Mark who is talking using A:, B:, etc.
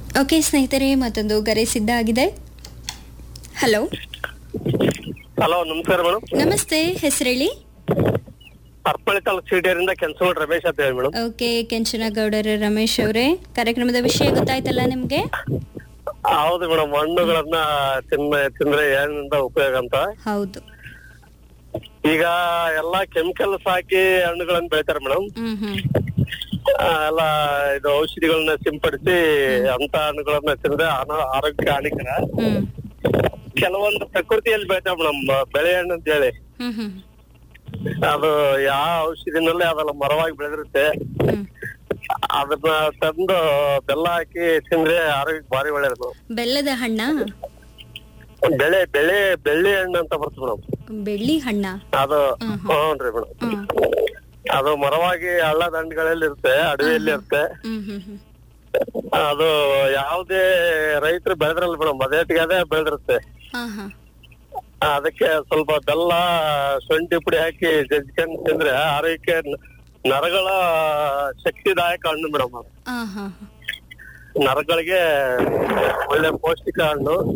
A: okay ಸ್ನೇಹಿತರೆ ಮತ್ತೊಂದು ಕರೆ ಸಿದ್ಧ ಆಗಿದೆ ಹಲೋ
B: ಹಲೋ ನಮಸ್ಕಾರ ಮೇಡಮ್
A: ನಮಸ್ತೆ ಹೆಸರೇಳಿ
B: ಅರ್ಪಳಿ ತಾಲೂಕು ಸಿಡಿಯರಿಂದ ಕೆಂಚನಗೌಡ ರಮೇಶ್ ಅಂತ ಹೇಳಿ ಮೇಡಮ್
A: ಓಕೆ ಕೆಂಚನಗೌಡರ ರಮೇಶ್ ಅವರೇ ಕಾರ್ಯಕ್ರಮದ ವಿಷಯ ಗೊತ್ತಾಯ್ತಲ್ಲ ನಿಮ್ಗೆ
B: ಹೌದು ಮೇಡಮ್ ಹಣ್ಣುಗಳನ್ನ ತಿನ್ನ ತಿಂದ್ರೆ ಏನಿಂದ ಉಪಯೋಗ ಅಂತ
A: ಹೌದು
B: ಈಗ ಎಲ್ಲಾ ಕೆಮಿಕಲ್ಸ್ ಹಾಕಿ ಹಣ್ಣುಗಳನ್ನ ಬೆಳಿತಾರೆ ಮೇಡಮ್
A: ಹ್ಮ್ ಹ್ಮ್
B: ಎಲ್ಲ ಇದು ಔಷಧಿಗಳನ್ನ ಸಿಂಪಡಿಸಿ ಅಂತ ಹಣ್ಣುಗಳನ್ನ ತಿಂದ್ರೆ ಅನ- ಆರೋಗ್ಯ ಹಾನಿಕರ
A: ಹ್ಮ್
B: ಕೆಲವೊಂದು ಪ್ರಕೃತಿಯಲ್ಲಿ ಬೆಳಿತಾವ ಮೇಡಮ್ ಬೆಳೆ ಹಣ್ಣು ಅಂತ ಹೇಳಿ
A: ಹ್ಮ್ ಹ್ಮ್
B: ಅದು ಯಾವ ಔಷಧಿನಲ್ಲೇ ಅದೆಲ್ಲ ಮರವಾಗಿ ಬೆಳೆದಿರುತ್ತೆ
A: ಹ್ಮ್
B: ಅದನ್ನ ತಂದು ಬೆಲ್ಲ ಹಾಕಿ ತಿಂದ್ರೆ ಆರೋಗ್ಯಕ್ಕೆ ಭಾರಿ ಒಳ್ಳೇದು ಮೇಡಮ್
A: ಬೆಲ್ಲದ ಹಣ್ಣ
B: ಬೆಳೆ ಬೆಳೆ ಬೆಳ್ಳಿ ಹಣ್ಣು ಅಂತ ಬರ್ತದೆ ಮೇಡಮ್
A: ಬೆಳ್ಳಿ ಹಣ್ಣ
B: ಅದು
A: ಹ್ಮ್
B: ಹ್ಞೂನ್ರಿ ಮೇಡಮ್
A: ಹ್ಮ್
B: ಅದು ಮರವಾಗಿ ಹಳ್ಳ ದಂಡೆಗಳಲ್ಲಿ ಇರುತ್ತೆ ಅಡವಿಯಲ್ಲಿ ಇರುತ್ತೆ
A: ಹ್ಮ್ ಹ್ಮ್ ಹ್ಮ್
B: ಅದು ಯಾವುದೇ ರೈತರು ಬೆಳೆದ್ರಲ್ಲ ಮೇಡಮ್ ಅದೇಟಿಗೆ ಅದೇ ಬೆಳೆದಿರುತ್ತೆ
A: ಹಾ ಹಾ
B: ಅದಕ್ಕೆ ಸ್ವಲ್ಪ ಬೆಲ್ಲ ಶುಂಠಿ ಪುಡಿ ಹಾಕಿ ಜಜ್ಕೊಂಡು ತಿಂದ್ರೆ ಆರೋಗ್ಯಕ್ಕೆ ನ- ನರಗಳ ಶಕ್ತಿದಾಯಕ ಹಣ್ಣು ಮೇಡಮ್
A: ಹಾ ಹಾ
B: ನರಗಳಿಗೆ ಒಳ್ಳೆ ಪೌಷ್ಟಿಕ ಹಣ್ಣು